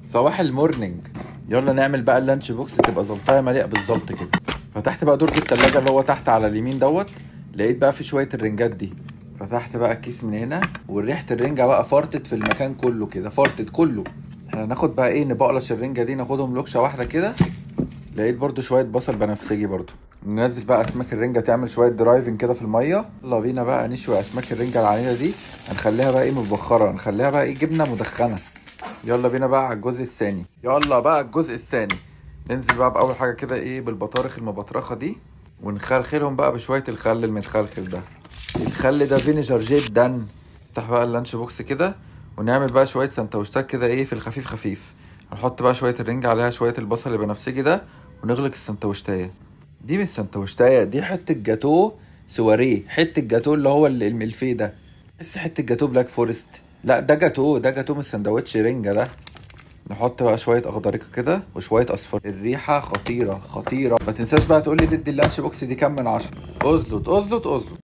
صباح المورنينج يلا نعمل بقى اللانش بوكس تبقى زلطايه مليئه بالظبط كده فتحت بقى درج التلاجة اللي هو تحت على اليمين دوت لقيت بقى في شويه الرنجات دي فتحت بقى الكيس من هنا وريحه الرنجه بقى فرطت في المكان كله كده فرطت كله احنا هناخد بقى ايه نبقلش الرنجه دي ناخدهم لوكشه واحده كده لقيت برضو شويه بصل بنفسجي برضو ننزل بقى اسماك الرنجه تعمل شويه درايفنج كده في الميه يلا بينا بقى نشوي اسماك الرنجه العنيده دي هنخليها بقى ايه مبخره هنخليها بقى ايه جبنه مدخنه يلا بينا بقى على الجزء الثاني يلا بقى الجزء الثاني ننزل بقى باول حاجه كده ايه بالبطارخ المبطرخه دي ونخلخلهم بقى بشويه الخل المتخلخل ده الخل ده فينيجر جدا نفتح بقى اللانش بوكس كده ونعمل بقى شويه سندوتشات كده ايه في الخفيف خفيف هنحط بقى شويه الرنجة عليها شويه البصل البنفسجي ده ونغلق السندوتشايه دي مش سندوتشايه دي حته جاتوه سواريه حته جاتوه اللي هو ال- الملفيه ده بس حته جاتوه بلاك فورست لا ده جاتوه ده جاتوه من السندوتش رنجة ده نحط بقى شويه اخضريكه كده وشويه اصفر الريحه خطيره خطيره ما تنساش بقى تقول لي تدي اللانش بوكس دي كام من عشرة ازلط ازلط ازلط